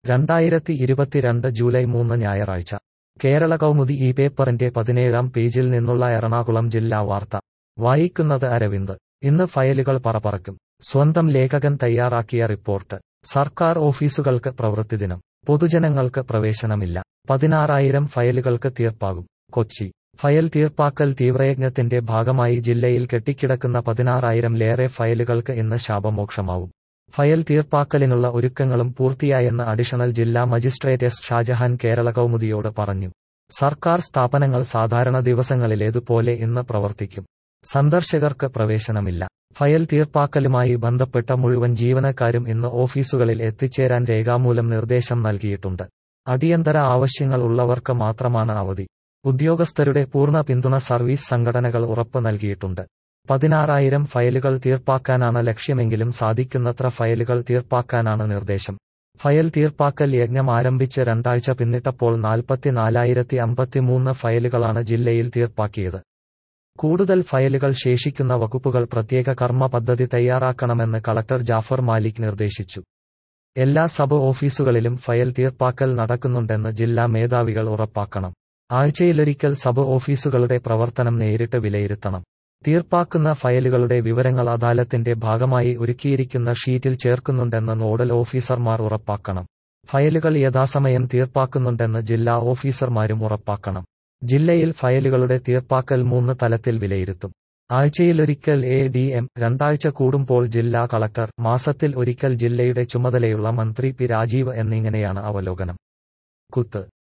രണ്ടായിരത്തി ഇരുപത്തിരണ്ട് ജൂലൈ മൂന്ന് ഞായറാഴ്ച കേരള കൗമുദി ഈ പേപ്പറിന്റെ പതിനേഴാം പേജിൽ നിന്നുള്ള എറണാകുളം ജില്ലാ വാർത്ത വായിക്കുന്നത് അരവിന്ദ് ഇന്ന് ഫയലുകൾ പറപറക്കും സ്വന്തം ലേഖകൻ തയ്യാറാക്കിയ റിപ്പോർട്ട് സർക്കാർ ഓഫീസുകൾക്ക് പ്രവൃത്തിദിനം പൊതുജനങ്ങൾക്ക് പ്രവേശനമില്ല പതിനാറായിരം ഫയലുകൾക്ക് തീർപ്പാകും കൊച്ചി ഫയൽ തീർപ്പാക്കൽ തീവ്രയജ്ഞത്തിന്റെ ഭാഗമായി ജില്ലയിൽ കെട്ടിക്കിടക്കുന്ന പതിനാറായിരംലേറെ ഫയലുകൾക്ക് ഇന്ന് ശാപമോക്ഷമാവും ഫയൽ തീർപ്പാക്കലിനുള്ള ഒരുക്കങ്ങളും പൂർത്തിയായെന്ന് അഡീഷണൽ ജില്ലാ മജിസ്ട്രേറ്റ് എസ് ഷാജഹാൻ കേരള കൗമുദിയോട് പറഞ്ഞു സർക്കാർ സ്ഥാപനങ്ങൾ സാധാരണ ദിവസങ്ങളിലേതുപോലെ ഇന്ന് പ്രവർത്തിക്കും സന്ദർശകർക്ക് പ്രവേശനമില്ല ഫയൽ തീർപ്പാക്കലുമായി ബന്ധപ്പെട്ട മുഴുവൻ ജീവനക്കാരും ഇന്ന് ഓഫീസുകളിൽ എത്തിച്ചേരാൻ രേഖാമൂലം നിർദ്ദേശം നൽകിയിട്ടുണ്ട് അടിയന്തര ആവശ്യങ്ങൾ ഉള്ളവർക്ക് മാത്രമാണ് അവധി ഉദ്യോഗസ്ഥരുടെ പൂർണ്ണ പിന്തുണ സർവീസ് സംഘടനകൾ ഉറപ്പ് നൽകിയിട്ടുണ്ട് പതിനാറായിരം ഫയലുകൾ തീർപ്പാക്കാനാണ് ലക്ഷ്യമെങ്കിലും സാധിക്കുന്നത്ര ഫയലുകൾ തീർപ്പാക്കാനാണ് നിർദ്ദേശം ഫയൽ തീർപ്പാക്കൽ യജ്ഞം ആരംഭിച്ച് രണ്ടാഴ്ച പിന്നിട്ടപ്പോൾ നാൽപ്പത്തിനാലായിരത്തി അമ്പത്തിമൂന്ന് ഫയലുകളാണ് ജില്ലയിൽ തീർപ്പാക്കിയത് കൂടുതൽ ഫയലുകൾ ശേഷിക്കുന്ന വകുപ്പുകൾ പ്രത്യേക കർമ്മ പദ്ധതി തയ്യാറാക്കണമെന്ന് കളക്ടർ ജാഫർ മാലിക് നിർദ്ദേശിച്ചു എല്ലാ സബ് ഓഫീസുകളിലും ഫയൽ തീർപ്പാക്കൽ നടക്കുന്നുണ്ടെന്ന് ജില്ലാ മേധാവികൾ ഉറപ്പാക്കണം ആഴ്ചയിലൊരിക്കൽ സബ് ഓഫീസുകളുടെ പ്രവർത്തനം നേരിട്ട് വിലയിരുത്തണം തീർപ്പാക്കുന്ന ഫയലുകളുടെ വിവരങ്ങൾ അദാലത്തിന്റെ ഭാഗമായി ഒരുക്കിയിരിക്കുന്ന ഷീറ്റിൽ ചേർക്കുന്നുണ്ടെന്ന് നോഡൽ ഓഫീസർമാർ ഉറപ്പാക്കണം ഫയലുകൾ യഥാസമയം തീർപ്പാക്കുന്നുണ്ടെന്ന് ജില്ലാ ഓഫീസർമാരും ഉറപ്പാക്കണം ജില്ലയിൽ ഫയലുകളുടെ തീർപ്പാക്കൽ മൂന്ന് തലത്തിൽ വിലയിരുത്തും ആഴ്ചയിലൊരിക്കൽ എ ഡി എം രണ്ടാഴ്ച കൂടുമ്പോൾ ജില്ലാ കളക്ടർ മാസത്തിൽ ഒരിക്കൽ ജില്ലയുടെ ചുമതലയുള്ള മന്ത്രി പി രാജീവ് എന്നിങ്ങനെയാണ് അവലോകനം കുത്ത്